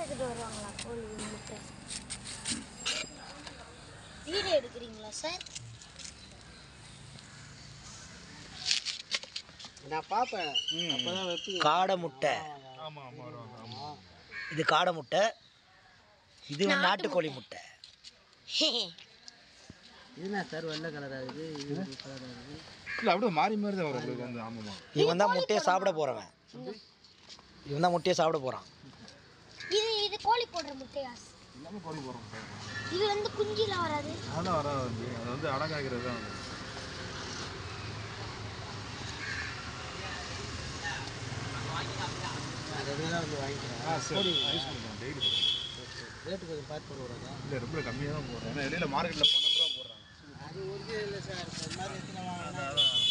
எடுத்துட்டு வருவாங்களா கோழி முட்டை வீடியோ எடுக்கிறீங்களா சார் நான் பார்ப்பேன் அப்பதான் வைப்பீங்க காடை முட்டை ஆமாம் ஆமாம் வருவாங்க ஆமாம் இது காடை முட்டை இது வந்து நாட்டுக்கோழி முட்டை இதுனா சார் வெள்ளை கலர் ஆகுது இது கலர் ஆகுது இல்லை அப்படியே மாறி மாறி தான் வரும் உங்களுக்கு வந்து ஆமாம்மா இவன் தான் முட்டையை சாப்பிட போறவன் இவன் தான் முட்டையை சாப்பிட போறான் இது இது கோழி போடுற முட்டையா எல்லாமே கொண்டு போகிறோம் இது வந்து குஞ்சிலாம் வராது அதெல்லாம் வராது வந்து அது வந்து அடங்காகிறது தான் அது. நான் ரெகுலராக வந்து வாங்கிக்கிறேன் ஆ சரி யூஸ் பண்ணிக்கலாம் டெய்லி ரேட்டு கொஞ்சம் பார்த்து போடுவாங்க இல்லை ரொம்ப கம்மியாக தான் போடுறேன் ஏன்னா இடையில மார்க்கெட்டில் பன்னெண்டு ரூபா போடுறாங்க அது ஒரிஜினல் இல்லை சார் இந்த மாதிரி எத்தனை வாங்கினா அதான்